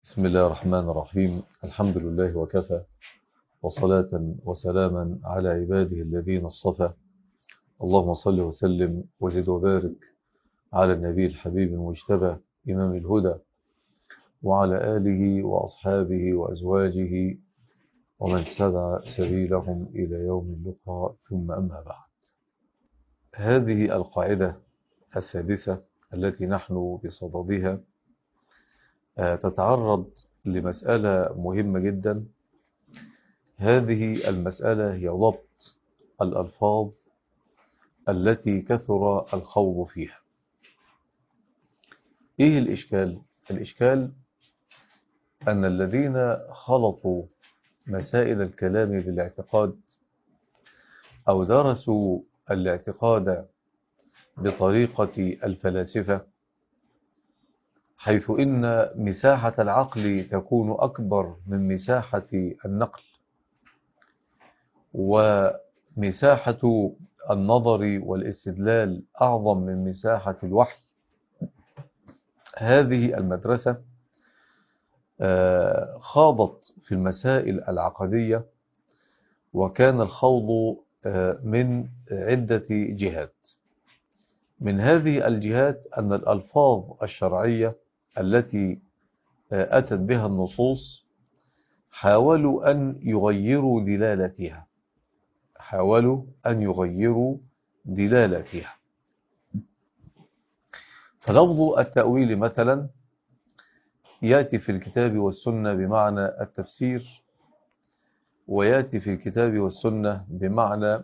بسم الله الرحمن الرحيم الحمد لله وكفى وصلاة وسلاما على عباده الذين اصطفى اللهم صل وسلم وزد وبارك على النبي الحبيب المجتبى إمام الهدى وعلى آله وأصحابه وأزواجه ومن سبع سبيلهم إلى يوم اللقاء ثم أما بعد هذه القاعدة السادسة التي نحن بصددها تتعرض لمسألة مهمة جدا هذه المسألة هي ضبط الألفاظ التي كثر الخوض فيها إيه الإشكال؟ الإشكال أن الذين خلطوا مسائل الكلام بالاعتقاد أو درسوا الاعتقاد بطريقة الفلاسفة حيث إن مساحة العقل تكون أكبر من مساحة النقل ومساحة النظر والاستدلال أعظم من مساحة الوحي هذه المدرسة خاضت في المسائل العقدية وكان الخوض من عدة جهات من هذه الجهات أن الألفاظ الشرعية التي أتت بها النصوص حاولوا أن يغيروا دلالتها حاولوا أن يغيروا دلالتها فلفظ التأويل مثلا يأتي في الكتاب والسنة بمعنى التفسير ويأتي في الكتاب والسنة بمعنى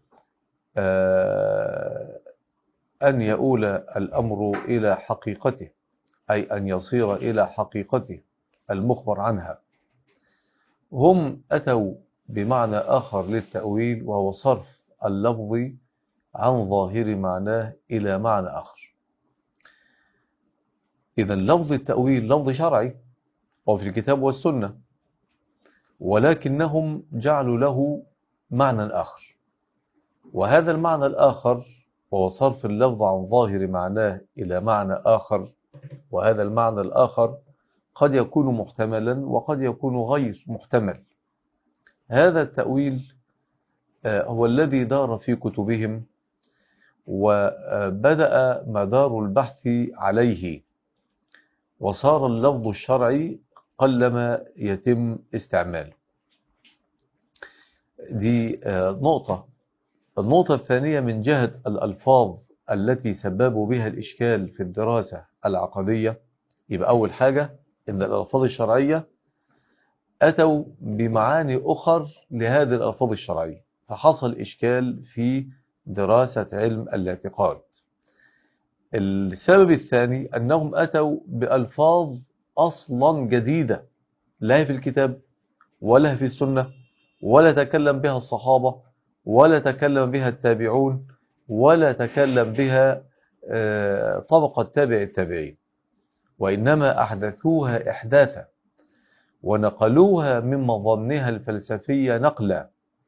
أن يؤول الأمر إلى حقيقته أي أن يصير إلى حقيقته المخبر عنها هم أتوا بمعنى آخر للتأويل وهو صرف اللفظ عن ظاهر معناه إلى معنى آخر إذا لفظ التأويل لفظ شرعي وفي الكتاب والسنة ولكنهم جعلوا له معنى آخر وهذا المعنى الآخر وهو صرف اللفظ عن ظاهر معناه إلى معنى آخر وهذا المعنى الآخر قد يكون محتملا وقد يكون غير محتمل هذا التأويل هو الذي دار في كتبهم وبدأ مدار البحث عليه وصار اللفظ الشرعي قلما يتم استعماله دي نقطة النقطة الثانية من جهة الألفاظ التي سببوا بها الإشكال في الدراسة العقدية يبقى أول حاجة إن الألفاظ الشرعية أتوا بمعاني أخر لهذه الألفاظ الشرعية فحصل إشكال في دراسة علم الاعتقاد السبب الثاني أنهم أتوا بألفاظ أصلا جديدة لا في الكتاب ولا في السنة ولا تكلم بها الصحابة ولا تكلم بها التابعون ولا تكلم بها طبقة تابع التابعين وإنما أحدثوها إحداثا ونقلوها من مظنها الفلسفية نقلا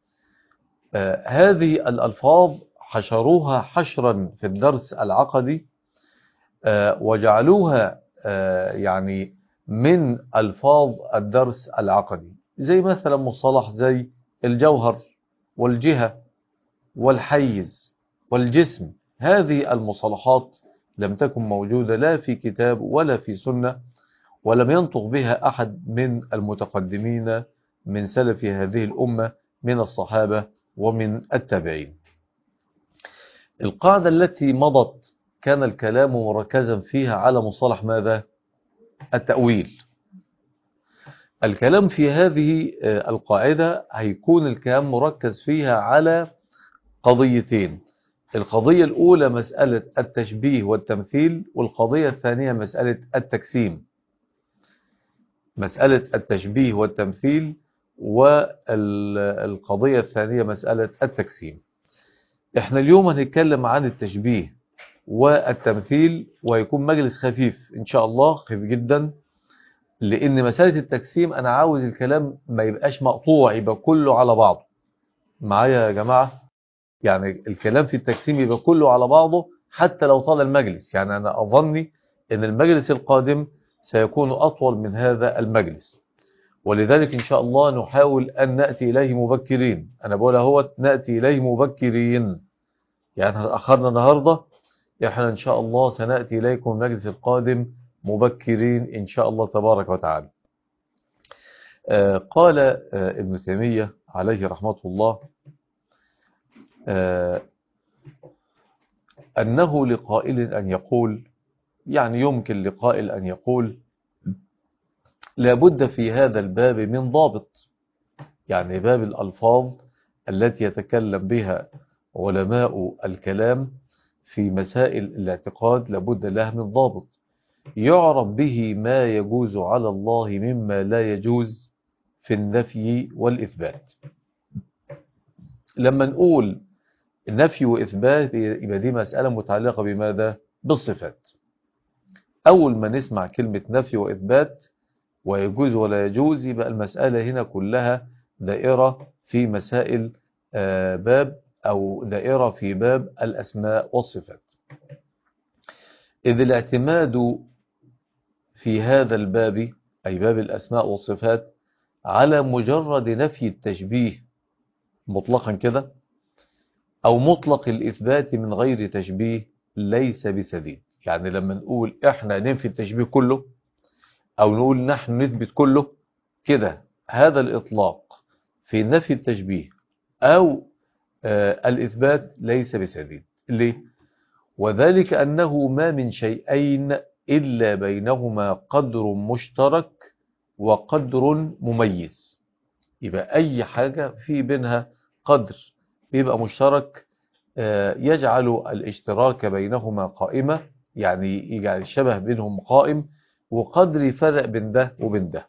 هذه الألفاظ حشروها حشرا في الدرس العقدي وجعلوها يعني من ألفاظ الدرس العقدي زي مثلا مصطلح زي الجوهر والجهة والحيز والجسم هذه المصطلحات لم تكن موجودة لا في كتاب ولا في سنة ولم ينطق بها أحد من المتقدمين من سلف هذه الأمة من الصحابة ومن التابعين القاعدة التي مضت كان الكلام مركزا فيها على مصطلح ماذا؟ التأويل الكلام في هذه القاعدة هيكون الكلام مركز فيها على قضيتين القضية الأولى مسألة التشبيه والتمثيل والقضية الثانية مسألة التكسيم مسألة التشبيه والتمثيل والقضية الثانية مسألة التكسيم احنا اليوم هنتكلم عن التشبيه والتمثيل ويكون مجلس خفيف ان شاء الله خفيف جدا لان مسألة التكسيم انا عاوز الكلام ما يبقاش مقطوع يبقى كله على بعضه معايا يا جماعة يعني الكلام في التكسيم يبقى كله على بعضه حتى لو طال المجلس يعني أنا أظني أن المجلس القادم سيكون أطول من هذا المجلس ولذلك إن شاء الله نحاول أن نأتي إليه مبكرين أنا بقول هو نأتي إليه مبكرين يعني أخرنا النهاردة إحنا إن شاء الله سنأتي إليكم المجلس القادم مبكرين إن شاء الله تبارك وتعالى آه قال آه ابن تيمية عليه رحمة الله آه أنه لقائل أن يقول يعني يمكن لقائل أن يقول لابد في هذا الباب من ضابط يعني باب الألفاظ التي يتكلم بها علماء الكلام في مسائل الاعتقاد لابد لها من ضابط يعرف به ما يجوز على الله مما لا يجوز في النفي والإثبات لما نقول نفي وإثبات يبقى دي مسألة متعلقة بماذا؟ بالصفات أول ما نسمع كلمة نفي وإثبات ويجوز ولا يجوز يبقى المسألة هنا كلها دائرة في مسائل باب أو دائرة في باب الأسماء والصفات إذ الاعتماد في هذا الباب أي باب الأسماء والصفات على مجرد نفي التشبيه مطلقا كده أو مطلق الإثبات من غير تشبيه ليس بسديد يعني لما نقول إحنا ننفي التشبيه كله أو نقول نحن نثبت كله كده هذا الإطلاق في نفي التشبيه أو آه الإثبات ليس بسديد ليه؟ وذلك أنه ما من شيئين إلا بينهما قدر مشترك وقدر مميز يبقى أي حاجة في بينها قدر بيبقى مشترك آه يجعل الاشتراك بينهما قائمة يعني يجعل الشبه بينهم قائم وقدر يفرق بين ده وبين ده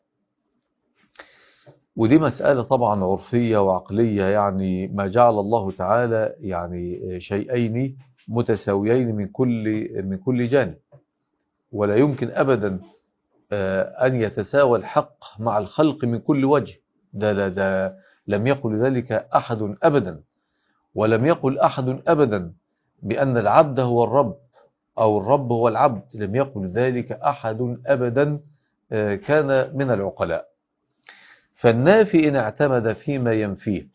ودي مسألة طبعا عرفية وعقلية يعني ما جعل الله تعالى يعني شيئين متساويين من كل من كل جانب ولا يمكن أبدا أن يتساوى الحق مع الخلق من كل وجه ده, ده, ده لم يقل ذلك أحد أبدا ولم يقل أحد أبدا بأن العبد هو الرب أو الرب هو العبد لم يقل ذلك أحد أبدا كان من العقلاء فالنافي إن اعتمد فيما ينفيه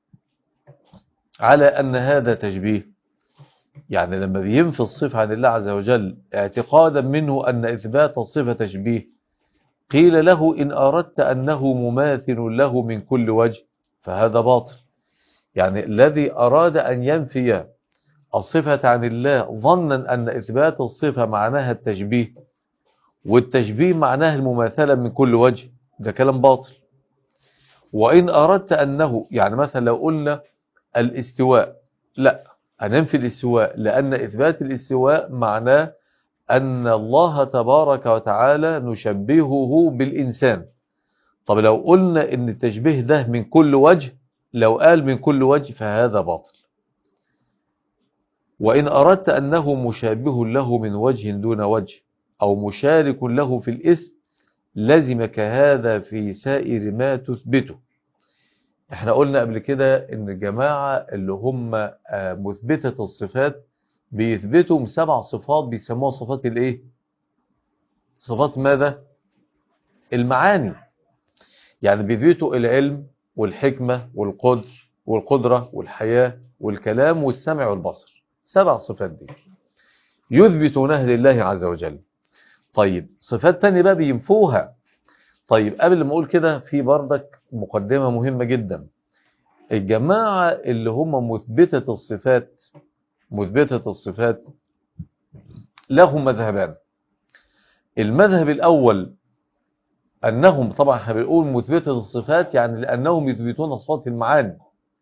على أن هذا تشبيه يعني لما بينفي الصفة عن الله عز وجل اعتقادا منه أن إثبات الصفة تشبيه قيل له إن أردت أنه مماثل له من كل وجه فهذا باطل يعني الذي أراد أن ينفي الصفة عن الله ظنا أن إثبات الصفة معناها التشبيه والتشبيه معناه المماثلة من كل وجه ده كلام باطل وإن أردت أنه يعني مثلا لو قلنا الاستواء لا هننفي الاستواء لأن إثبات الاستواء معناه أن الله تبارك وتعالى نشبهه بالإنسان طب لو قلنا أن التشبيه ده من كل وجه لو قال من كل وجه فهذا باطل وإن أردت أنه مشابه له من وجه دون وجه أو مشارك له في الاسم لزمك هذا في سائر ما تثبته احنا قلنا قبل كده ان الجماعة اللي هم مثبتة الصفات بيثبتوا سبع صفات بيسموها صفات الايه صفات ماذا المعاني يعني بيثبتوا العلم والحكمة والقدر والقدرة والحياة والكلام والسمع والبصر سبع صفات دي يثبتونها لله عز وجل طيب صفات تانية بقى بينفوها طيب قبل ما اقول كده في بردك مقدمة مهمة جدا الجماعة اللي هم مثبتة الصفات مثبتة الصفات لهم مذهبان المذهب الأول أنهم طبعا احنا بنقول مثبتة الصفات يعني لأنهم يثبتون صفات المعاني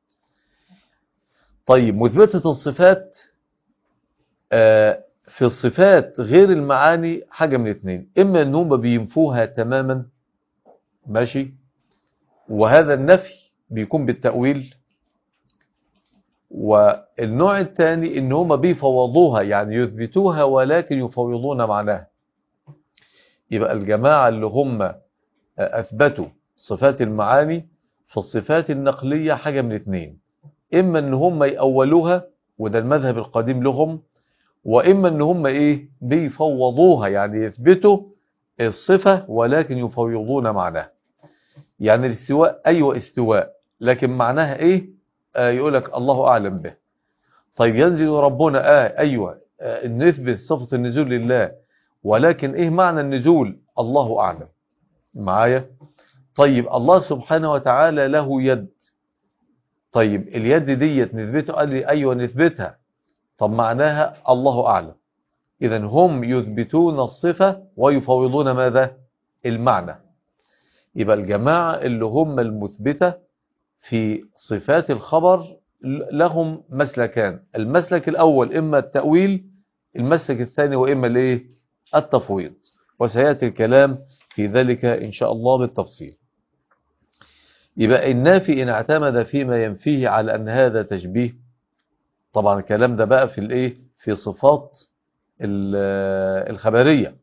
طيب مثبتة الصفات آه في الصفات غير المعاني حاجة من اثنين إما أنهم بينفوها تماما ماشي وهذا النفي بيكون بالتأويل والنوع الثاني ان هم بيفوضوها يعني يثبتوها ولكن يفوضون معناها يبقى الجماعة اللي هم أثبتوا صفات المعاني في الصفات النقلية حاجة من اثنين إما ان هم يأولوها وده المذهب القديم لهم وإما ان هم إيه بيفوضوها يعني يثبتوا الصفة ولكن يفوضون معناها يعني الاستواء أيوة استواء لكن معناها إيه آه يقول لك الله أعلم به طيب ينزل ربنا آه أيوة آه نثبت صفة النزول لله ولكن إيه معنى النزول الله أعلم معايا طيب الله سبحانه وتعالى له يد طيب اليد ديت نثبته قال لي أيوة نثبتها طب معناها الله أعلم إذا هم يثبتون الصفة ويفوضون ماذا المعنى يبقى الجماعة اللي هم المثبتة في صفات الخبر لهم مسلكان المسلك الأول إما التأويل المسلك الثاني وإما الإيه التفويض وسيأتي الكلام في ذلك إن شاء الله بالتفصيل يبقى النافي إن اعتمد فيما ينفيه على أن هذا تشبيه طبعا الكلام ده بقى في الإيه في صفات الخبرية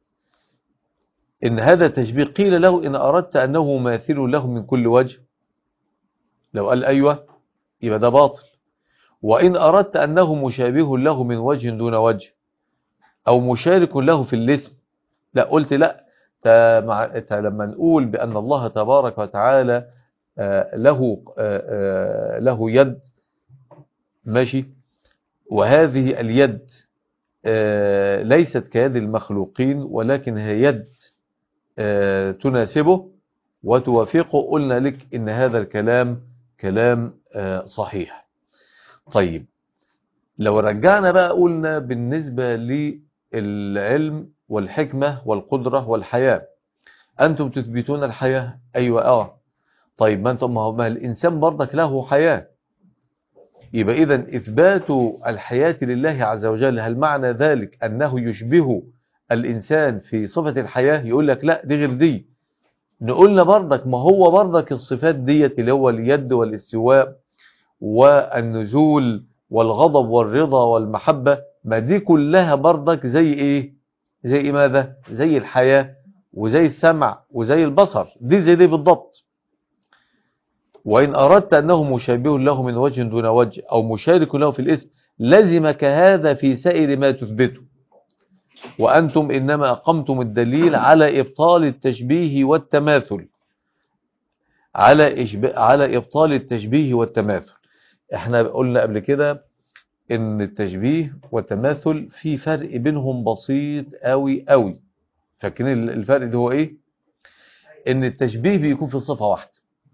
إن هذا تشبيه قيل له إن أردت أنه ماثل له من كل وجه لو قال أيوة يبقى ده باطل وإن أردت أنه مشابه له من وجه دون وجه أو مشارك له في الاسم لا قلت لا لما نقول بأن الله تبارك وتعالى له له يد ماشي وهذه اليد ليست كيد المخلوقين ولكن هي يد تناسبه وتوافقه قلنا لك إن هذا الكلام كلام صحيح طيب لو رجعنا بقى قلنا بالنسبة للعلم والحكمة والقدرة والحياة أنتم تثبتون الحياة أيوة آه طيب ما أنتم ما الإنسان برضك له حياة يبقى إذا إثبات الحياة لله عز وجل هل معنى ذلك أنه يشبه الإنسان في صفة الحياة يقول لك لا دي غير دي نقولنا برضك ما هو برضك الصفات ديت اللي هو اليد والاستواء والنزول والغضب والرضا والمحبة ما دي كلها برضك زي ايه زي ماذا زي الحياة وزي السمع وزي البصر دي زي دي بالضبط وإن أردت أنه مشابه له من وجه دون وجه أو مشارك له في الاسم لزمك هذا في سائر ما تثبته وأنتم إنما أقمتم الدليل على إبطال التشبيه والتماثل على, إشب... على إبطال التشبيه والتماثل احنا قلنا قبل كده ان التشبيه والتماثل في فرق بينهم بسيط قوي قوي فاكرين الفرق ده هو ايه ان التشبيه بيكون في صفة واحدة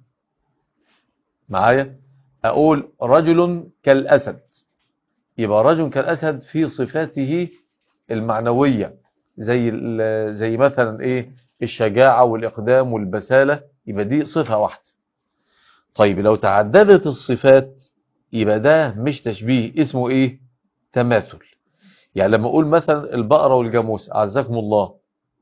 معايا اقول رجل كالاسد يبقى رجل كالاسد في صفاته المعنوية زي زي مثلا ايه الشجاعة والاقدام والبسالة يبقى دي صفة واحدة طيب لو تعددت الصفات يبقى ده مش تشبيه اسمه ايه تماثل يعني لما اقول مثلا البقرة والجاموس اعزكم الله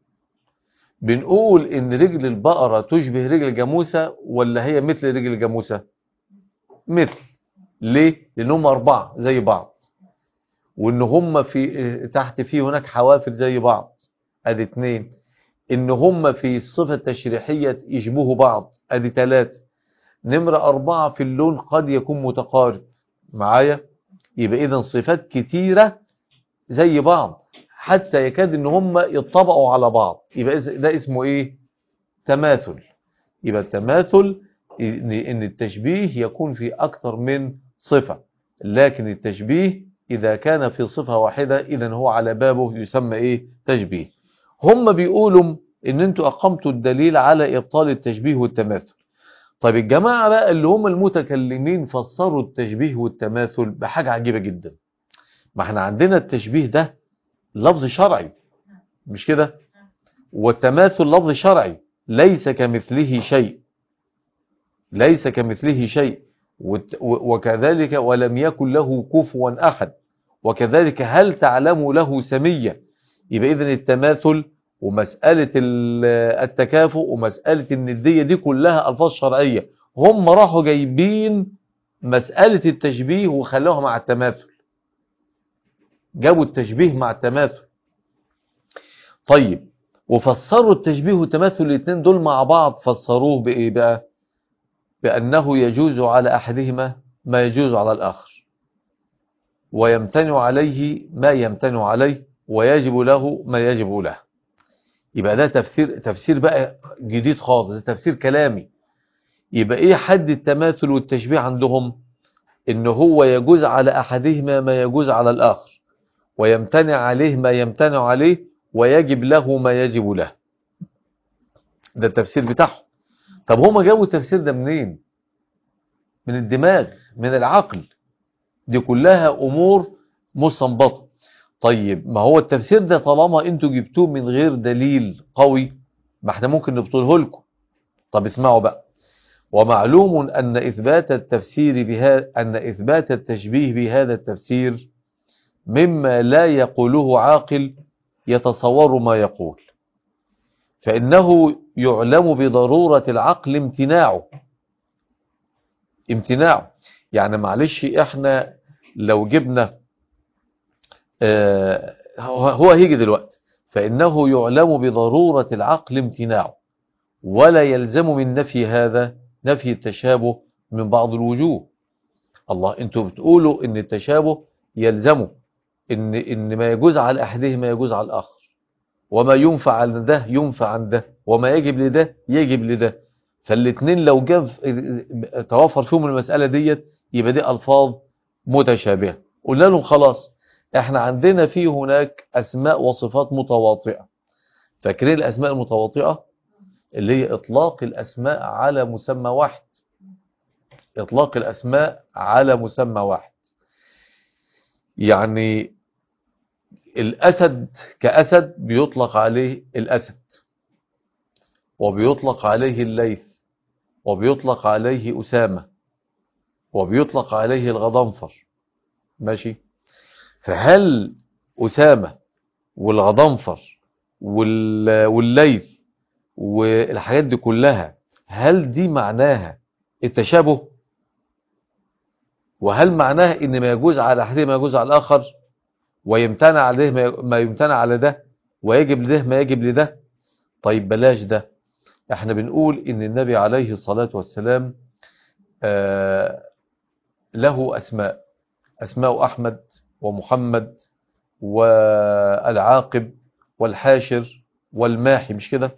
بنقول ان رجل البقرة تشبه رجل الجاموسة ولا هي مثل رجل الجاموسة مثل ليه لانهم اربعة زي بعض وان هم في تحت فيه هناك حوافر زي بعض ادي اتنين ان هم في الصفة التشريحية يشبهوا بعض ادي تلاتة نمرة أربعة في اللون قد يكون متقارب معايا يبقى إذا صفات كتيرة زي بعض حتى يكاد ان هم يطبقوا على بعض يبقى ده اسمه ايه تماثل يبقى التماثل ان التشبيه يكون في اكتر من صفة لكن التشبيه اذا كان في صفة واحدة اذا هو على بابه يسمى ايه تشبيه هم بيقولوا ان انتوا اقمتوا الدليل على ابطال التشبيه والتماثل طيب الجماعة بقى اللي هم المتكلمين فسروا التشبيه والتماثل بحاجة عجيبة جدا ما احنا عندنا التشبيه ده لفظ شرعي مش كده والتماثل لفظ شرعي ليس كمثله شيء ليس كمثله شيء وكذلك ولم يكن له كفوا أحد وكذلك هل تعلم له سمية يبقى إذن التماثل ومسألة التكافؤ ومسألة الندية دي كلها ألفاظ شرعية هم راحوا جايبين مسألة التشبيه وخلوها مع التماثل جابوا التشبيه مع التماثل طيب وفسروا التشبيه والتماثل الاثنين دول مع بعض فسروه بإيه بقى بأنه يجوز على أحدهما ما يجوز على الآخر ويمتنع عليه ما يمتنع عليه ويجب له ما يجب له يبقى ده تفسير تفسير بقى جديد خالص ده تفسير كلامي يبقى ايه حد التماثل والتشبيه عندهم ان هو يجوز على احدهما ما يجوز على الاخر ويمتنع عليه ما يمتنع عليه ويجب له ما يجب له ده التفسير بتاعهم طب هما جابوا التفسير ده منين من الدماغ من العقل دي كلها امور مستنبطه طيب ما هو التفسير ده طالما انتوا جبتوه من غير دليل قوي ما احنا ممكن نبطله لكم طب اسمعوا بقى ومعلوم أن إثبات التفسير بها أن إثبات التشبيه بهذا التفسير مما لا يقوله عاقل يتصور ما يقول فإنه يعلم بضرورة العقل امتناعه امتناعه يعني معلش احنا لو جبنا آه هو هيجي دلوقتي فإنه يعلم بضرورة العقل امتناعه ولا يلزم من نفي هذا نفي التشابه من بعض الوجوه الله انتوا بتقولوا ان التشابه يلزمه ان ان ما يجوز على احدهما يجوز على الاخر وما ينفع عن ده ينفع عن ده وما يجب لده يجب لده فالاثنين لو جاب توفر فيهم المسألة ديت يبقى دي ألفاظ متشابهة قلنا لهم خلاص احنا عندنا في هناك أسماء وصفات متواطئة فاكرين الأسماء المتواطئة اللي هي إطلاق الأسماء على مسمى واحد إطلاق الأسماء على مسمى واحد يعني الأسد كأسد بيطلق عليه الأسد وبيطلق عليه الليث وبيطلق عليه أسامة وبيطلق عليه الغضنفر ماشي فهل أسامة والغضنفر والليث والحاجات دي كلها هل دي معناها التشابه وهل معناها ان ما يجوز على احدهما ما يجوز على الاخر ويمتنع عليه ما يمتنع على ده ويجب لده ما يجب لده طيب بلاش ده احنا بنقول ان النبي عليه الصلاة والسلام آه له اسماء اسماء احمد ومحمد والعاقب والحاشر والماحي مش كده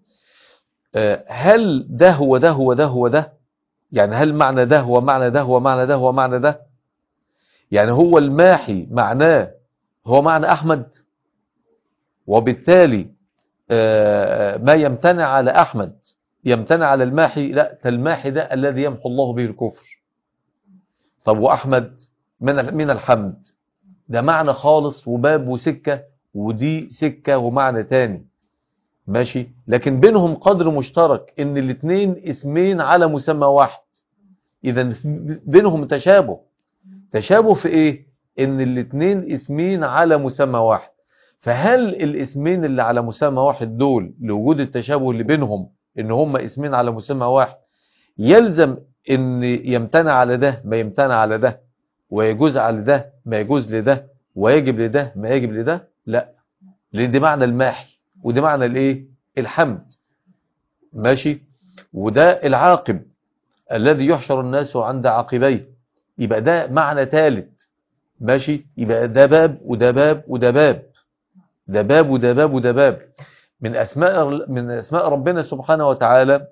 هل ده هو ده هو ده هو ده يعني هل معنى ده هو معنى ده هو معنى ده هو معنى ده يعني هو الماحي معناه هو معنى أحمد وبالتالي ما يمتنع على أحمد يمتنع على الماحي لا الماحي ده الذي يمحو الله به الكفر طب وأحمد من من الحمد ده معنى خالص وباب وسكة ودي سكة ومعنى تاني ماشي لكن بينهم قدر مشترك ان الاثنين اسمين على مسمى واحد اذا بينهم تشابه تشابه في ايه ان الاثنين اسمين على مسمى واحد فهل الاسمين اللي على مسمى واحد دول لوجود التشابه اللي بينهم ان هم اسمين على مسمى واحد يلزم ان يمتنع على ده ما يمتنع على ده ويجوز على ده ما يجوز لده ويجب لده ما يجب لده لا لان دي معنى الماحي وده معنى الايه الحمد ماشي وده العاقب الذي يحشر الناس عند عاقبيه يبقى ده معنى ثالث ماشي يبقى ده باب وده باب وده باب ده باب وده باب وده باب من اسماء من اسماء ربنا سبحانه وتعالى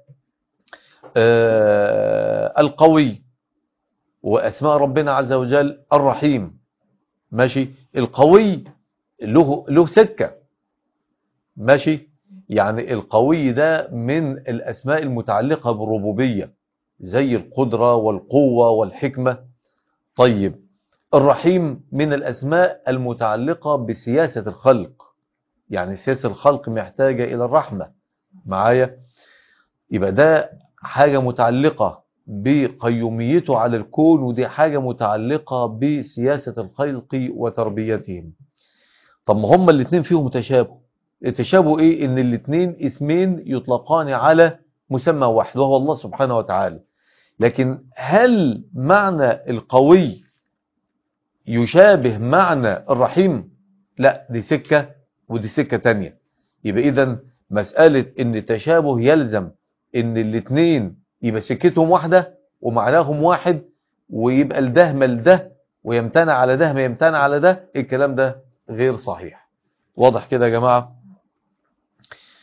آه القوي واسماء ربنا عز وجل الرحيم ماشي القوي له له سكه ماشي يعني القوي ده من الأسماء المتعلقة بالربوبية زي القدرة والقوة والحكمة طيب الرحيم من الأسماء المتعلقة بسياسة الخلق يعني سياسة الخلق محتاجة إلى الرحمة معايا يبقى ده حاجة متعلقة بقيوميته على الكون ودي حاجة متعلقة بسياسة الخلق وتربيتهم طب ما هما الاثنين فيهم تشابه التشابه ايه ان الاثنين اسمين يطلقان على مسمى واحد وهو الله سبحانه وتعالى لكن هل معنى القوي يشابه معنى الرحيم لا دي سكة ودي سكة تانية يبقى اذا مسألة ان التشابه يلزم ان الاثنين يبقى سكتهم واحدة ومعناهم واحد ويبقى الده ما الده ويمتنع على ده ما يمتنع على ده الكلام ده غير صحيح واضح كده يا جماعة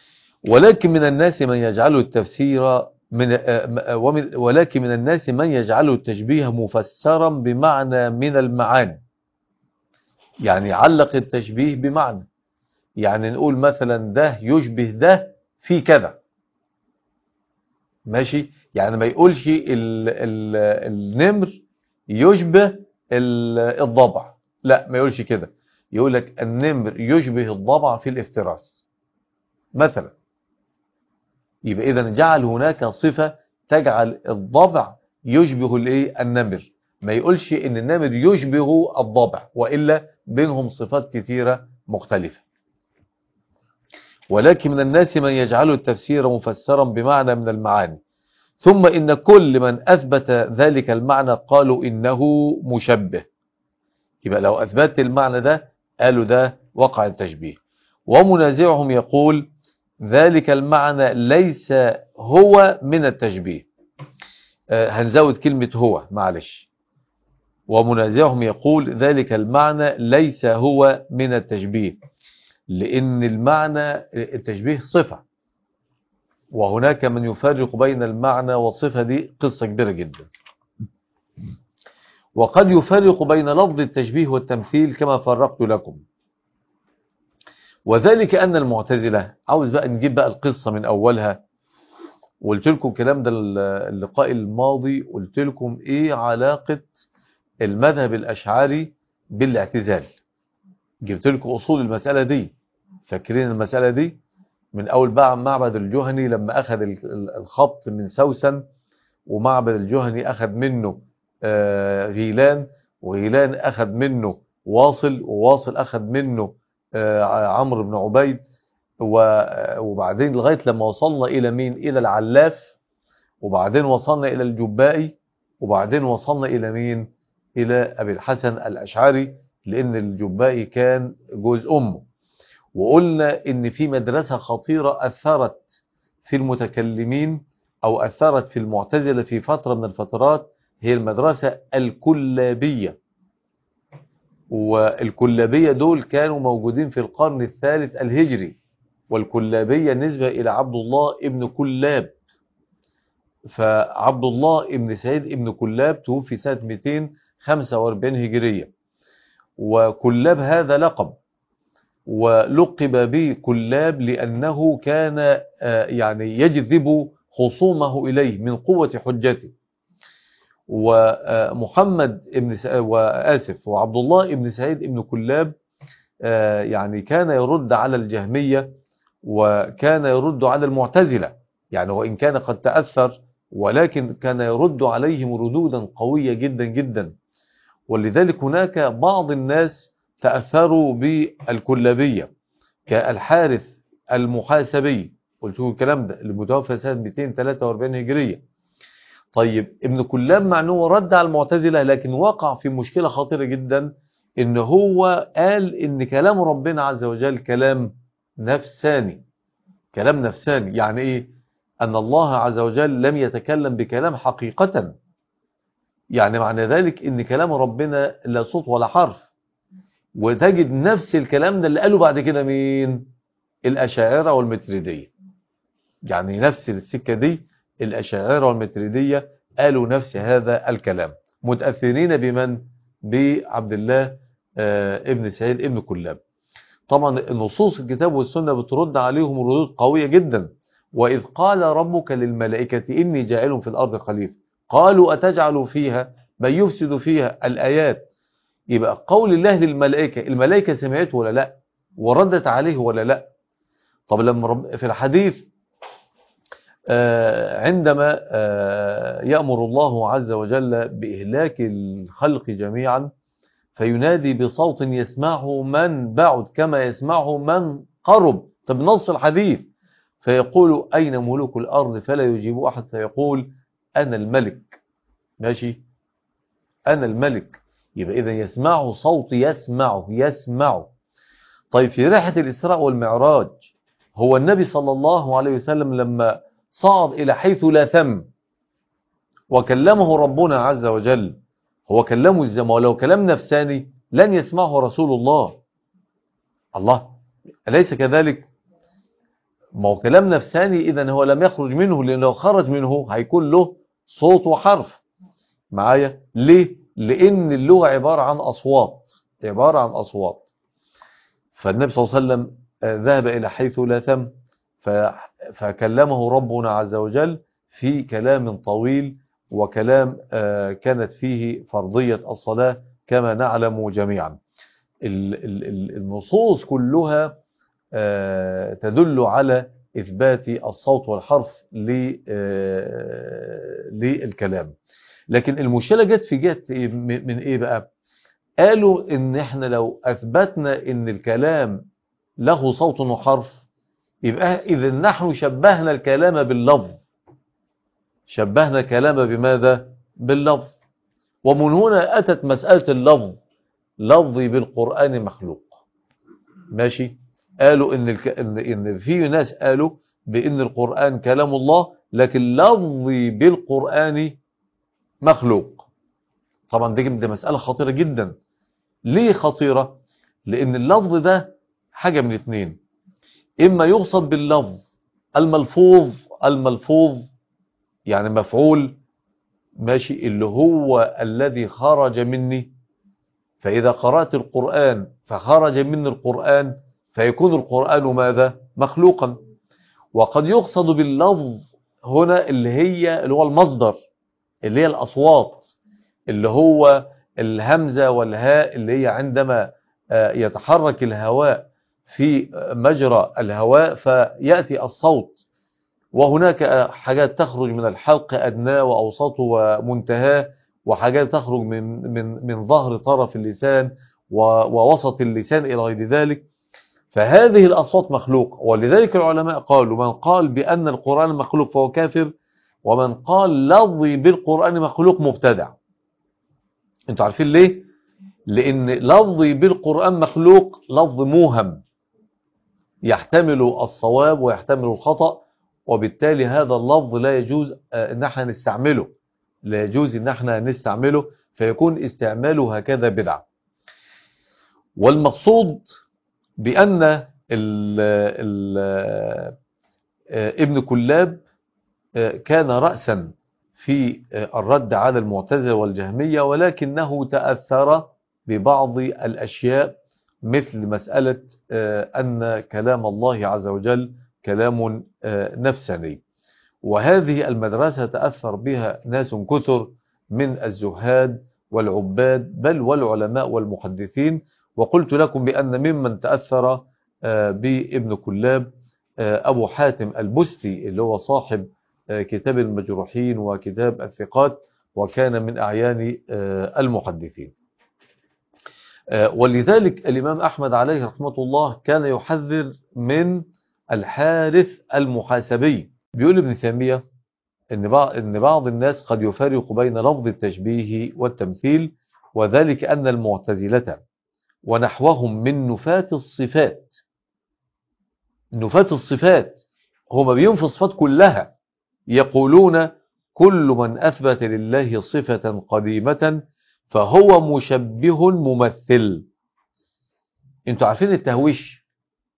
ولكن من الناس من يجعله التفسير من ومن ولكن من الناس من يجعله التشبيه مفسرا بمعنى من المعاني يعني علق التشبيه بمعنى يعني نقول مثلا ده يشبه ده في كذا ماشي يعني ما يقولش ال ال النمر يشبه الضبع لا ما يقولش كده يقول لك النمر يشبه الضبع في الافتراس مثلا يبقى اذا جعل هناك صفة تجعل الضبع يشبه الايه النمر ما يقولش ان النمر يشبه الضبع وإلا بينهم صفات كثيرة مختلفة ولكن من الناس من يجعل التفسير مفسرا بمعنى من المعاني ثم إن كل من أثبت ذلك المعنى قالوا إنه مشبه يبقى لو أثبت المعنى ده قالوا ده وقع التشبيه ومنازعهم يقول ذلك المعنى ليس هو من التشبيه آه هنزود كلمة هو معلش ومنازعهم يقول ذلك المعنى ليس هو من التشبيه لأن المعنى التشبيه صفة وهناك من يفرق بين المعنى والصفة دي قصة كبيرة جدا وقد يفرق بين لفظ التشبيه والتمثيل كما فرقت لكم وذلك أن المعتزلة عاوز بقى نجيب بقى القصة من أولها وقلت لكم الكلام ده اللقاء الماضي قلت لكم إيه علاقة المذهب الأشعري بالاعتزال جبت لكم أصول المسألة دي فاكرين المسألة دي من أول بقى معبد الجهني لما أخذ الخط من سوسن ومعبد الجهني أخذ منه غيلان وغيلان أخذ منه واصل وواصل أخذ منه عمرو بن عبيد وبعدين لغاية لما وصلنا إلى مين إلى العلاف وبعدين وصلنا إلى الجبائي وبعدين وصلنا إلى مين إلى أبي الحسن الأشعري لأن الجبائي كان جوز أمه وقلنا إن في مدرسة خطيرة أثرت في المتكلمين أو أثرت في المعتزلة في فترة من الفترات هي المدرسة الكلابية والكلابية دول كانوا موجودين في القرن الثالث الهجري والكلابية نسبة إلى عبد الله ابن كلاب فعبد الله ابن سعيد ابن كلاب توفي سنة 245 هجرية وكلاب هذا لقب ولقب به كلاب لأنه كان يعني يجذب خصومه إليه من قوة حجته ومحمد ابن وآسف وعبد الله ابن سعيد ابن كلاب يعني كان يرد على الجهمية وكان يرد على المعتزلة يعني وإن كان قد تأثر ولكن كان يرد عليهم ردودا قوية جدا جدا ولذلك هناك بعض الناس تأثروا بالكلابية كالحارث المحاسبي قلت لكم الكلام ده اللي متوفى سنة 243 هجرية طيب ابن كلاب مع انه رد على المعتزلة لكن وقع في مشكلة خطيرة جدا ان هو قال ان كلام ربنا عز وجل كلام نفساني كلام نفساني يعني ايه ان الله عز وجل لم يتكلم بكلام حقيقة يعني معنى ذلك ان كلام ربنا لا صوت ولا حرف وتجد نفس الكلام ده اللي قاله بعد كده مين الاشاعره والمتريديه يعني نفس السكه دي الاشاعره والمتريديه قالوا نفس هذا الكلام متاثرين بمن بعبد الله آه ابن سعيد ابن كلاب طبعا نصوص الكتاب والسنه بترد عليهم ردود قويه جدا واذ قال ربك للملائكه اني جاعل في الارض خليفه قالوا اتجعل فيها من يفسد فيها الايات يبقى قول الله للملائكة الملائكة سمعته ولا لا وردت عليه ولا لا طب لما رب في الحديث آه عندما آه يأمر الله عز وجل بإهلاك الخلق جميعا فينادي بصوت يسمعه من بعد كما يسمعه من قرب طب نص الحديث فيقول أين ملوك الأرض فلا يجيب أحد فيقول أنا الملك ماشي أنا الملك يبقى إذا يسمعه صوت يسمعه يسمعه طيب في رحلة الإسراء والمعراج هو النبي صلى الله عليه وسلم لما صعد إلى حيث لا ثم وكلمه ربنا عز وجل هو كلمه الزمان ولو كلام نفساني لن يسمعه رسول الله الله أليس كذلك ما هو كلام نفساني إذا هو لم يخرج منه لأن لو خرج منه هيكون له صوت وحرف معايا ليه؟ لأن اللغة عبارة عن أصوات عبارة عن أصوات فالنبي صلى الله عليه وسلم ذهب إلى حيث لا ثم فكلمه ربنا عز وجل في كلام طويل وكلام كانت فيه فرضية الصلاة كما نعلم جميعا النصوص كلها تدل على إثبات الصوت والحرف للكلام لكن المشكلة جت في جت من إيه بقى قالوا إن إحنا لو أثبتنا إن الكلام له صوت وحرف يبقى إذا نحن شبهنا الكلام باللفظ شبهنا الكلام بماذا باللفظ ومن هنا أتت مسألة اللفظ لفظي بالقرآن مخلوق ماشي قالوا إن, الك... إن, إن في ناس قالوا بإن القرآن كلام الله لكن لفظي بالقرآن مخلوق طبعا دي, دي مسألة خطيرة جدا ليه خطيرة لأن اللفظ ده حاجة من اثنين إما يقصد باللفظ الملفوظ الملفوظ يعني مفعول ماشي اللي هو الذي خرج مني فإذا قرأت القرآن فخرج من القرآن فيكون القرآن ماذا مخلوقا وقد يقصد باللفظ هنا اللي هي اللي هو المصدر اللي هي الأصوات اللي هو الهمزة والهاء اللي هي عندما يتحرك الهواء في مجرى الهواء فيأتي الصوت وهناك حاجات تخرج من الحلق أدناه وأوسطه ومنتهاه وحاجات تخرج من من من ظهر طرف اللسان ووسط اللسان إلى غير ذلك فهذه الأصوات مخلوق ولذلك العلماء قالوا من قال بأن القرآن مخلوق فهو كافر ومن قال لفظي بالقرآن مخلوق مبتدع انتوا عارفين ليه لأن لفظي بالقرآن مخلوق لفظ موهم يحتمل الصواب ويحتمل الخطأ وبالتالي هذا اللفظ لا يجوز ان احنا نستعمله لا يجوز ان احنا نستعمله فيكون استعماله هكذا بدعة والمقصود بأن ال ال ابن كلاب كان رأسا في الرد على المعتزلة والجهمية ولكنه تأثر ببعض الأشياء مثل مسألة أن كلام الله عز وجل كلام نفساني وهذه المدرسة تأثر بها ناس كثر من الزهاد والعباد بل والعلماء والمحدثين وقلت لكم بأن ممن تأثر بابن كلاب أبو حاتم البستي اللي هو صاحب كتاب المجروحين وكتاب الثقات وكان من أعيان المحدثين ولذلك الإمام أحمد عليه رحمة الله كان يحذر من الحارث المحاسبي بيقول ابن تيمية إن بعض, إن بعض الناس قد يفرق بين لفظ التشبيه والتمثيل وذلك أن المعتزلة ونحوهم من نفاة الصفات نفاة الصفات هم بينفوا الصفات كلها يقولون كل من أثبت لله صفة قديمة فهو مشبه ممثل انتوا عارفين التهويش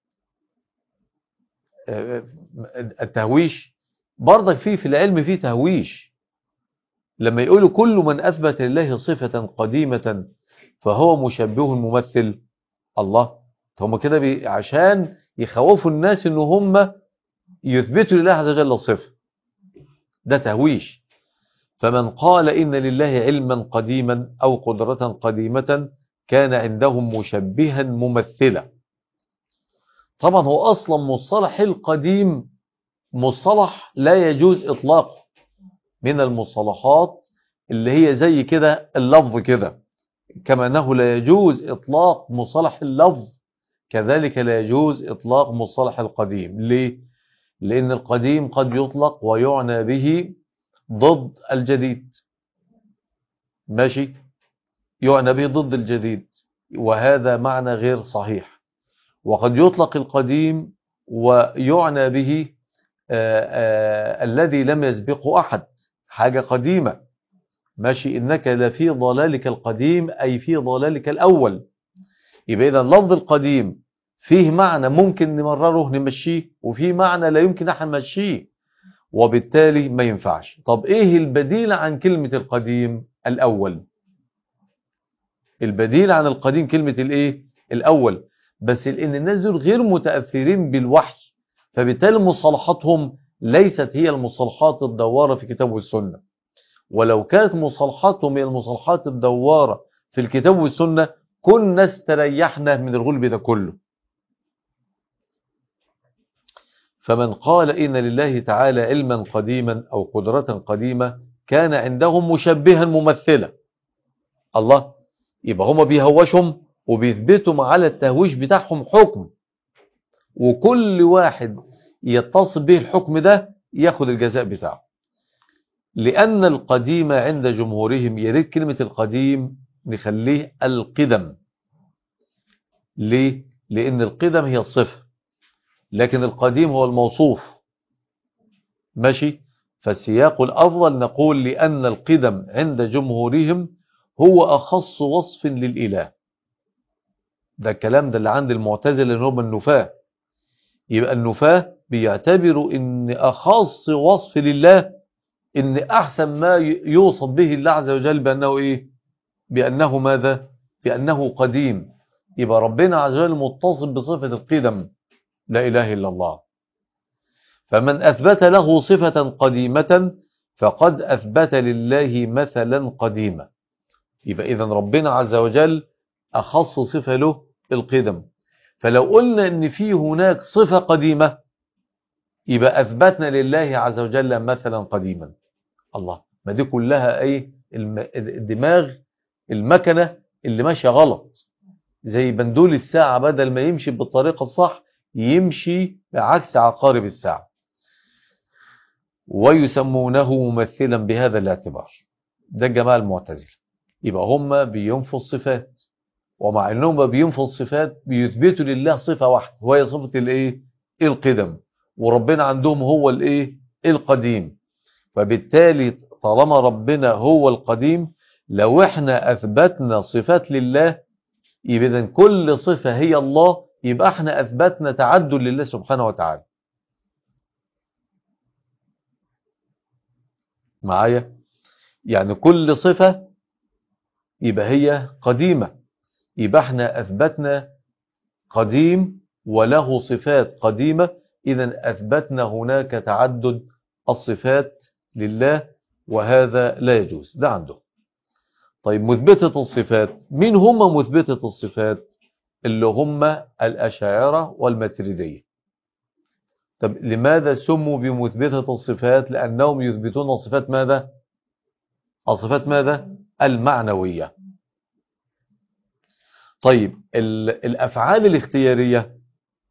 التهويش برضك فيه في العلم فيه تهويش لما يقولوا كل من أثبت لله صفة قديمة فهو مشبه ممثل الله هم كده بي عشان يخوفوا الناس ان هم يثبتوا لله عز وجل صفة ده تهويش فمن قال إن لله علما قديما أو قدرة قديمة كان عندهم مشبها ممثلا طبعا هو أصلا مصطلح القديم مصطلح لا يجوز إطلاقه من المصطلحات اللي هي زي كده اللفظ كده كما أنه لا يجوز إطلاق مصطلح اللفظ كذلك لا يجوز إطلاق مصطلح القديم ليه؟ لأن القديم قد يطلق ويعنى به ضد الجديد ماشي يعنى به ضد الجديد وهذا معنى غير صحيح وقد يطلق القديم ويعنى به آآ آآ الذي لم يسبقه أحد حاجة قديمة ماشي إنك لفي ضلالك القديم أي في ضلالك الأول يبقى إذا اللفظ القديم فيه معنى ممكن نمرره نمشيه وفيه معنى لا يمكن احنا نمشيه وبالتالي ما ينفعش طب ايه البديل عن كلمة القديم الاول البديل عن القديم كلمة الايه الاول بس لان الناس دول غير متأثرين بالوحي فبالتالي مصطلحاتهم ليست هي المصطلحات الدوارة في كتاب والسنة ولو كانت مصطلحاتهم هي المصطلحات الدوارة في الكتاب والسنة كنا استريحنا من الغلب ده كله فمن قال إن لله تعالى علما قديما أو قدرة قديمة كان عندهم مشبها ممثلا الله يبقى هما بيهوشهم وبيثبتوا على التهويش بتاعهم حكم وكل واحد يتصل به الحكم ده ياخد الجزاء بتاعه لأن القديم عند جمهورهم يريد كلمة القديم نخليه القدم ليه؟ لأن القدم هي الصفة لكن القديم هو الموصوف ماشي فالسياق الأفضل نقول لأن القدم عند جمهورهم هو أخص وصف للإله ده الكلام ده اللي عند المعتزلة اللي هم النفاة يبقى النفاة بيعتبروا ان أخص وصف لله ان أحسن ما يوصف به الله عز وجل بأنه إيه بأنه ماذا بأنه قديم يبقى ربنا عز وجل متصل بصفة القدم لا إله إلا الله فمن أثبت له صفة قديمة فقد أثبت لله مثلا قديما يبقى إذا ربنا عز وجل أخص صفة له القدم فلو قلنا ان في هناك صفة قديمة يبقى أثبتنا لله عز وجل مثلا قديما الله ما دي كلها ايه الدماغ المكنة اللي ماشية غلط زي بندول الساعة بدل ما يمشي بالطريقة الصح يمشي بعكس عقارب الساعة ويسمونه ممثلا بهذا الاعتبار ده جماعة المعتزلة يبقى هم بينفوا الصفات ومع انهم بينفوا الصفات بيثبتوا لله صفة واحدة وهي صفة الايه القدم وربنا عندهم هو الايه القديم فبالتالي طالما ربنا هو القديم لو احنا اثبتنا صفات لله يبقى إذن كل صفة هي الله يبقى احنا اثبتنا تعدد لله سبحانه وتعالى معايا يعني كل صفة يبقى هي قديمة يبقى احنا أثبتنا قديم وله صفات قديمة إذا أثبتنا هناك تعدد الصفات لله وهذا لا يجوز ده عنده طيب مثبتة الصفات مين هم مثبتة الصفات اللي هم الأشاعرة والماتريدية طب لماذا سموا بمثبتة الصفات لأنهم يثبتون الصفات ماذا الصفات ماذا المعنوية طيب الأفعال الاختيارية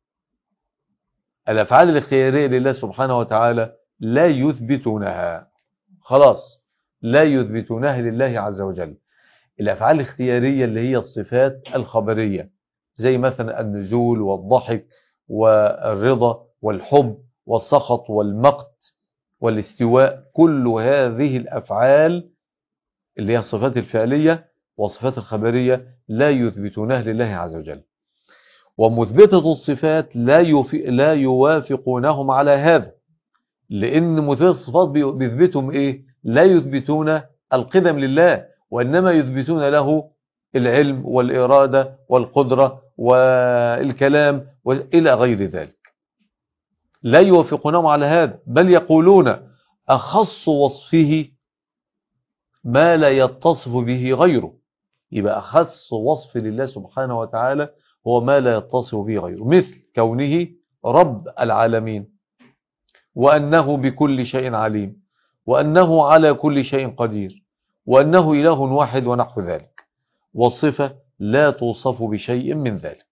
الأفعال الاختيارية لله سبحانه وتعالى لا يثبتونها خلاص لا يثبتونها لله عز وجل الأفعال الاختيارية اللي هي الصفات الخبرية زي مثلا النزول والضحك والرضا والحب والسخط والمقت والاستواء كل هذه الأفعال اللي هي الصفات الفعلية والصفات الخبرية لا يثبتونها لله عز وجل ومثبتة الصفات لا, يفي... لا يوافقونهم على هذا لأن مثبتة الصفات بيثبتهم إيه لا يثبتون القدم لله وإنما يثبتون له العلم والإرادة والقدرة والكلام وإلى غير ذلك لا يوافقونهم على هذا بل يقولون أخص وصفه ما لا يتصف به غيره يبقى أخص وصف لله سبحانه وتعالى هو ما لا يتصف به غيره مثل كونه رب العالمين وأنه بكل شيء عليم وأنه على كل شيء قدير وأنه إله واحد ونحو ذلك والصفة لا توصف بشيء من ذلك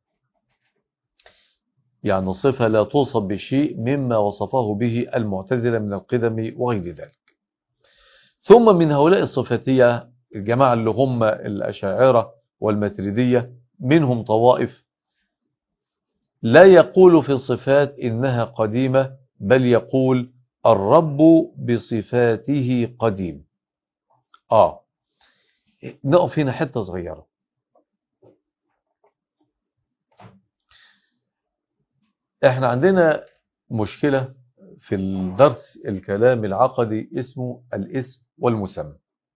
يعني الصفة لا توصف بشيء مما وصفه به المعتزلة من القدم وغير ذلك ثم من هؤلاء الصفاتية الجماعة اللي هم الأشاعرة والماتريدية منهم طوائف لا يقول في الصفات إنها قديمة بل يقول الرب بصفاته قديم آه نقف هنا حتة صغيرة احنا عندنا مشكلة في الدرس الكلام العقدي اسمه الاسم والمسمى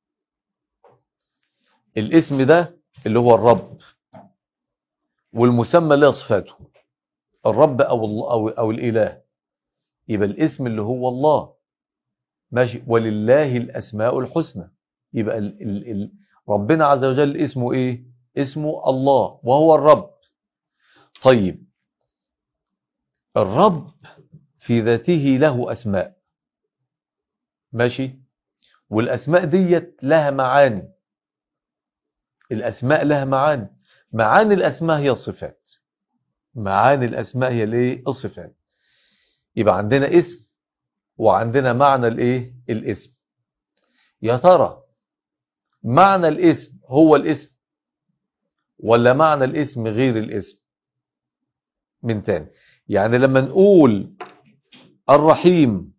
الاسم ده اللي هو الرب والمسمى اللي هي صفاته الرب أو, الله أو, أو الإله يبقى الاسم اللي هو الله ماشي ولله الأسماء الحسنى يبقى ال ال ال ربنا عز وجل اسمه إيه اسمه الله وهو الرب طيب الرب في ذاته له أسماء ماشي والأسماء ديت لها معاني الأسماء لها معاني معاني الأسماء هي الصفات معاني الأسماء هي الايه الصفات يبقى عندنا اسم وعندنا معنى الايه الاسم يا ترى معنى الاسم هو الاسم ولا معنى الاسم غير الاسم من تاني يعني لما نقول الرحيم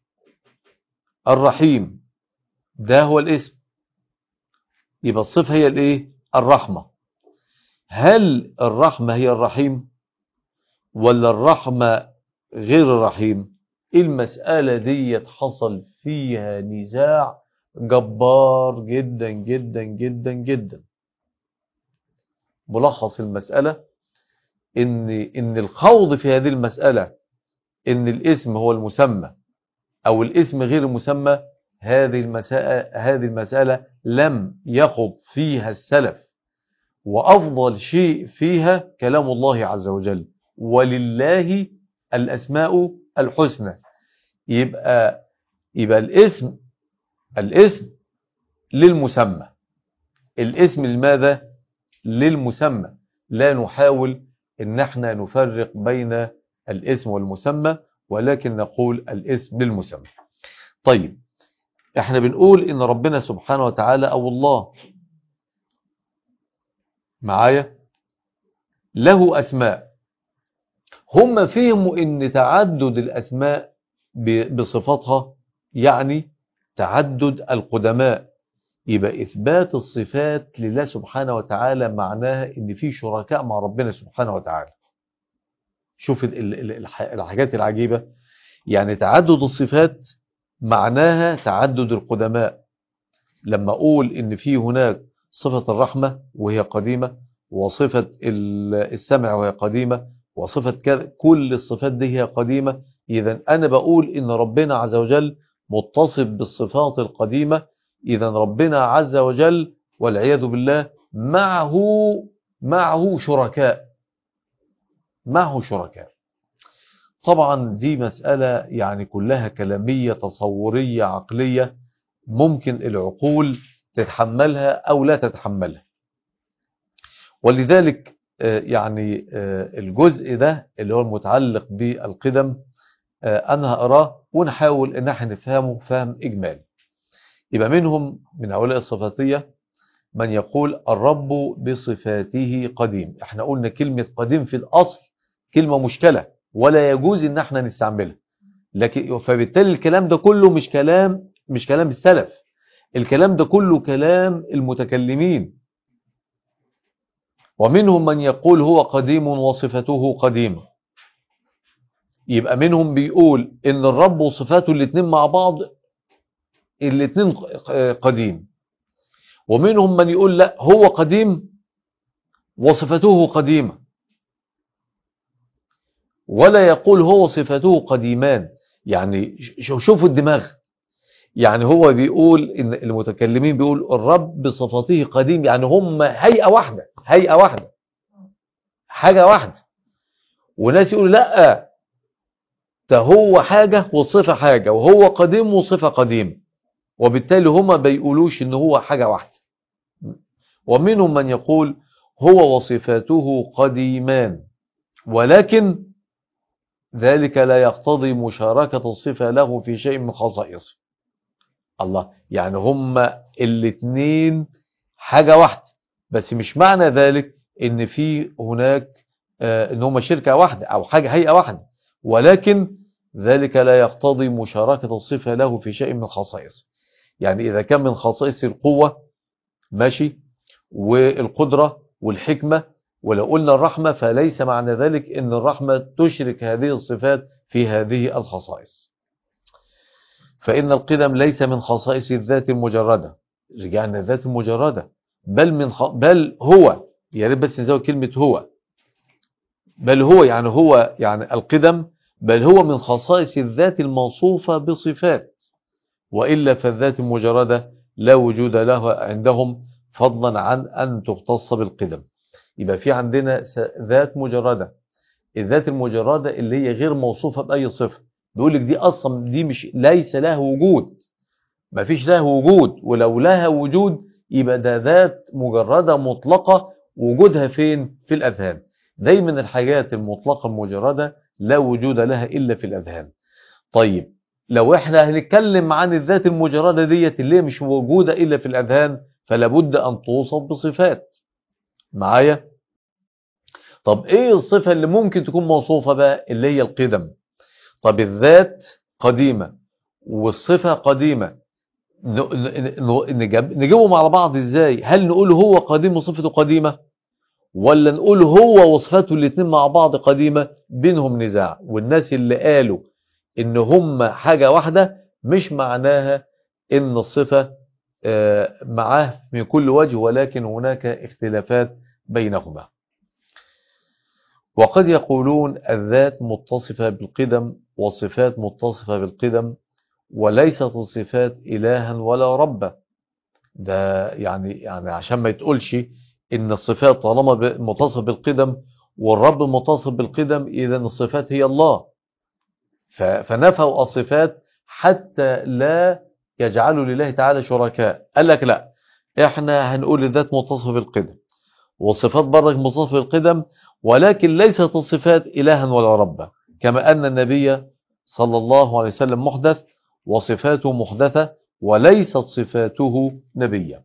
الرحيم ده هو الاسم يبقى الصفة هي الايه الرحمة هل الرحمة هي الرحيم ولا الرحمة غير الرحيم المسألة دي حصل فيها نزاع جبار جدا جدا جدا جدا ملخص المسألة ان ان الخوض في هذه المسألة ان الاسم هو المسمى او الاسم غير المسمى هذه المسألة هذه المسألة لم يخض فيها السلف وافضل شيء فيها كلام الله عز وجل ولله الاسماء الحسنى يبقى يبقى الاسم الاسم للمسمى الاسم لماذا للمسمى لا نحاول ان احنا نفرق بين الاسم والمسمى ولكن نقول الاسم للمسمى طيب احنا بنقول ان ربنا سبحانه وتعالى او الله معايا له اسماء هم فهموا ان تعدد الاسماء بصفاتها يعني تعدد القدماء يبقى إثبات الصفات لله سبحانه وتعالى معناها إن في شركاء مع ربنا سبحانه وتعالى شوف الحاجات العجيبة يعني تعدد الصفات معناها تعدد القدماء لما أقول إن في هناك صفة الرحمة وهي قديمة وصفة السمع وهي قديمة وصفة كذا كل الصفات دي هي قديمة إذا أنا بقول إن ربنا عز وجل متصف بالصفات القديمة إذا ربنا عز وجل والعياذ بالله معه معه شركاء معه شركاء طبعا دي مسألة يعني كلها كلامية تصورية عقلية ممكن العقول تتحملها أو لا تتحملها ولذلك يعني الجزء ده اللي هو المتعلق بالقدم أنا هقراه ونحاول إن احنا نفهمه فهم إجمالي يبقى منهم من هؤلاء الصفاتية من يقول الرب بصفاته قديم احنا قلنا كلمة قديم في الأصل كلمة مشكلة ولا يجوز ان احنا نستعملها لكن فبالتالي الكلام ده كله مش كلام مش كلام السلف الكلام ده كله كلام المتكلمين ومنهم من يقول هو قديم وصفته قديمة يبقى منهم بيقول ان الرب وصفاته الاثنين مع بعض الاثنين قديم ومنهم من يقول لا هو قديم وصفته قديمة ولا يقول هو صفته قديمان يعني شوفوا الدماغ يعني هو بيقول ان المتكلمين بيقول الرب بصفاته قديم يعني هم هيئة واحدة هيئة واحدة حاجة واحدة وناس يقول لا ده هو حاجة وصفة حاجة وهو قديم وصفة قديم وبالتالي هما بيقولوش ان هو حاجة واحدة ومنهم من يقول هو وصفاته قديمان ولكن ذلك لا يقتضي مشاركة الصفة له في شيء من خصائصه الله يعني هما الاثنين حاجة واحدة بس مش معنى ذلك ان في هناك آه ان هما شركة واحدة او حاجة هيئة واحدة ولكن ذلك لا يقتضي مشاركة الصفة له في شيء من خصائصه يعني إذا كان من خصائص القوة ماشي والقدرة والحكمة ولو قلنا الرحمة فليس معنى ذلك ان الرحمة تشرك هذه الصفات في هذه الخصائص فإن القدم ليس من خصائص الذات المجردة رجعنا الذات المجردة بل من خ... بل هو يا ريت بس نزود كلمة هو بل هو يعني هو يعني القدم بل هو من خصائص الذات الموصوفة بصفات وإلا فالذات المجردة لا وجود لها عندهم فضلا عن أن تختص بالقدم يبقى في عندنا ذات مجردة الذات المجردة اللي هي غير موصوفة بأي صفة بيقول لك دي أصلا دي مش ليس لها وجود ما فيش لها وجود ولو لها وجود يبقى ده ذات مجردة مطلقة وجودها فين في الأذهان دايما الحاجات المطلقة المجردة لا وجود لها إلا في الأذهان طيب لو احنا هنتكلم عن الذات المجردة ديت اللي هي مش موجودة إلا في الأذهان فلابد أن توصف بصفات معايا طب ايه الصفة اللي ممكن تكون موصوفة بقى اللي هي القدم طب الذات قديمة والصفة قديمة نجيبهم على بعض ازاي هل نقول هو قديم وصفته قديمة ولا نقول هو وصفته الاثنين مع بعض قديمة بينهم نزاع والناس اللي قالوا ان هم حاجة واحدة مش معناها ان الصفة معاه من كل وجه ولكن هناك اختلافات بينهما وقد يقولون الذات متصفة بالقدم والصفات متصفة بالقدم وليست الصفات إلها ولا ربا ده يعني يعني عشان ما يتقولش إن الصفات طالما متصف بالقدم والرب متصف بالقدم إذا الصفات هي الله فنفوا الصفات حتى لا يجعلوا لله تعالى شركاء قال لك لا احنا هنقول الذات متصفة بالقدم والصفات برك متصفة بالقدم ولكن ليست الصفات إلها ولا ربا كما أن النبي صلى الله عليه وسلم محدث وصفاته محدثة وليست صفاته نبيا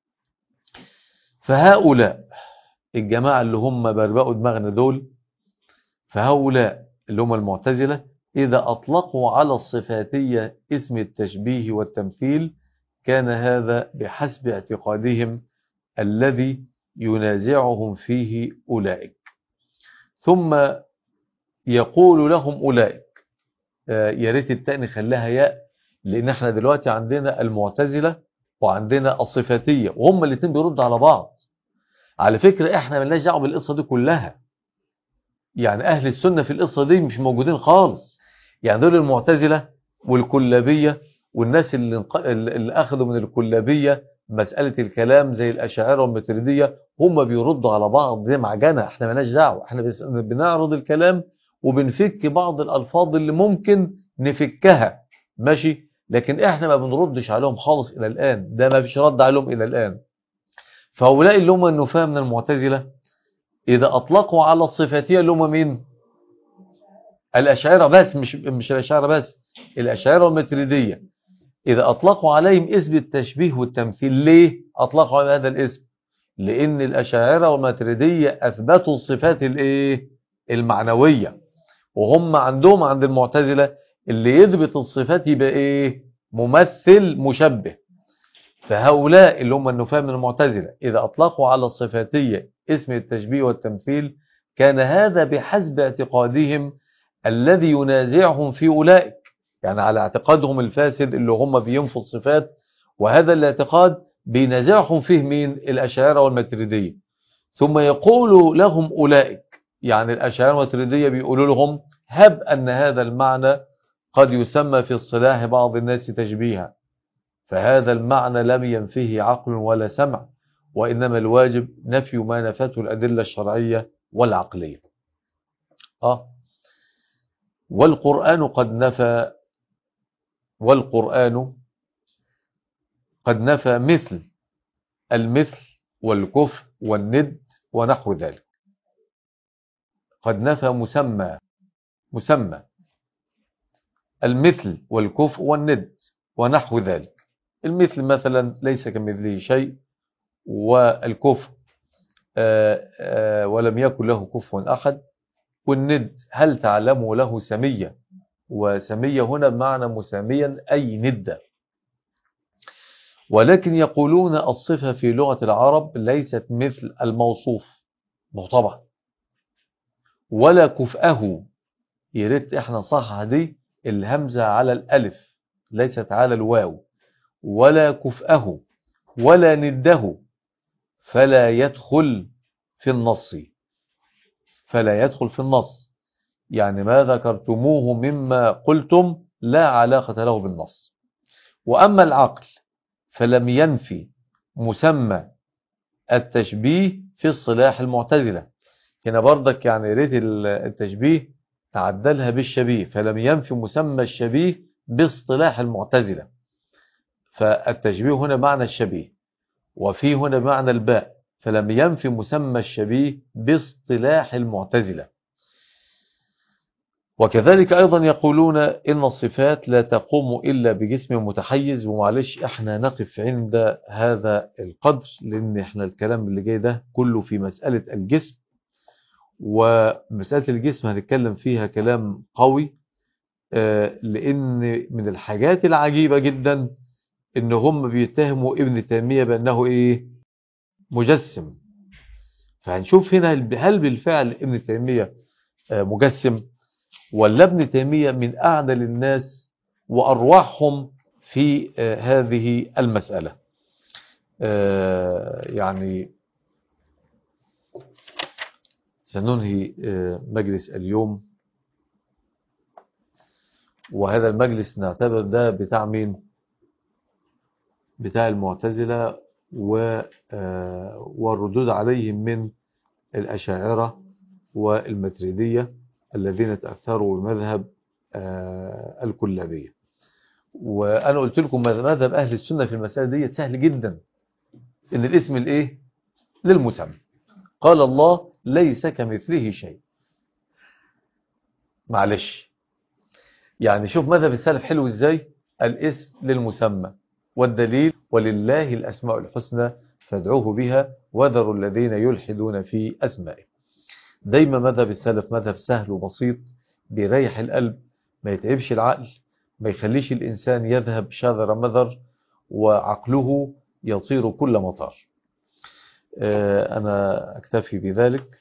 فهؤلاء الجماعة اللي هم بربقوا دماغنا دول فهؤلاء اللي هم المعتزلة إذا أطلقوا على الصفاتية اسم التشبيه والتمثيل كان هذا بحسب اعتقادهم الذي ينازعهم فيه أولئك ثم يقول لهم أولئك يا ريت التاء نخليها ياء لأن احنا دلوقتي عندنا المعتزلة وعندنا الصفاتية وهم الاثنين بيردوا على بعض على فكرة احنا ملناش دعوه بالقصة دي كلها يعني أهل السنة في القصة دي مش موجودين خالص يعني دول المعتزلة والكلابية والناس اللي, اللي أخذوا من الكلابية مسألة الكلام زي الأشاعرة والمتردية هم بيردوا على بعض زي معجنة احنا مالناش دعوة احنا بنعرض الكلام وبنفك بعض الألفاظ اللي ممكن نفكها ماشي لكن احنا ما بنردش عليهم خالص إلى الآن ده ما فيش رد عليهم إلى الآن فهؤلاء اللي هم النفاة من المعتزلة إذا أطلقوا على الصفاتية اللي هم مين الأشاعرة بس مش مش الأشاعرة بس الأشاعرة والمتردية إذا أطلقوا عليهم اسم التشبيه والتمثيل ليه أطلقوا على هذا الاسم لأن الأشاعرة والماتريدية أثبتوا الصفات الإيه المعنوية وهم عندهم عند المعتزلة اللي يثبت الصفات يبقى إيه ممثل مشبه فهؤلاء اللي هم النفاة من المعتزلة إذا أطلقوا على الصفاتية اسم التشبيه والتمثيل كان هذا بحسب اعتقادهم الذي ينازعهم في أولئك يعني على اعتقادهم الفاسد اللي هم بينفوا الصفات وهذا الاعتقاد بينازعهم فيه مين الأشاعرة والماتريدية ثم يقول لهم أولئك يعني الأشاعرة والماتريدية بيقولوا لهم هب أن هذا المعنى قد يسمى في الصلاح بعض الناس تشبيها فهذا المعنى لم ينفيه عقل ولا سمع وإنما الواجب نفي ما نفته الأدلة الشرعية والعقلية آه والقرآن قد نفى والقرآن قد نفى مثل المثل والكفر والند ونحو ذلك قد نفى مسمى مسمى المثل والكفر والند ونحو ذلك المثل مثلا ليس كمثله شيء والكفر آآ آآ ولم يكن له كفوا أحد والند هل تعلم له سمية وسمية هنا بمعنى مساميا أي ندة ولكن يقولون الصفة في لغة العرب ليست مثل الموصوف ما هو طبعا ولا كفأه يا ريت احنا نصحح دي الهمزة على الألف ليست على الواو ولا كفأه ولا نده فلا يدخل في النص فلا يدخل في النص يعني ما ذكرتموه مما قلتم لا علاقة له بالنص وأما العقل فلم ينفي مسمى التشبيه في الصلاح المعتزلة هنا برضك يعني ريت التشبيه تعدلها بالشبيه فلم ينفي مسمى الشبيه باصطلاح المعتزلة فالتشبيه هنا معنى الشبيه وفي هنا معنى الباء فلم ينفي مسمى الشبيه باصطلاح المعتزلة وكذلك أيضا يقولون إن الصفات لا تقوم إلا بجسم متحيز ومعلش احنا نقف عند هذا القدر لأن احنا الكلام اللي جاي ده كله في مسألة الجسم ومسألة الجسم هنتكلم فيها كلام قوي لأن من الحاجات العجيبة جدا إن هم بيتهموا ابن تيمية بأنه إيه مجسم فهنشوف هنا هل بالفعل ابن تيمية مجسم ولا ابن تيمية من أعدل الناس وأرواحهم في هذه المسألة يعني سننهي مجلس اليوم وهذا المجلس نعتبر ده بتاع مين بتاع المعتزلة والردود عليهم من الأشاعرة والمتريدية الذين تأثروا بمذهب الكلابية وأنا قلت لكم مذهب أهل السنة في المسألة دي سهل جدا إن الاسم الإيه للمسمى قال الله ليس كمثله شيء معلش يعني شوف مذهب السلف حلو ازاي الاسم للمسمى والدليل ولله الأسماء الحسنى فادعوه بها وذروا الذين يلحدون في أسمائه دايما مذهب السلف مذهب سهل وبسيط بيريح القلب ما يتعبش العقل ما يخليش الإنسان يذهب شاذر مذر وعقله يطير كل مطار أنا أكتفي بذلك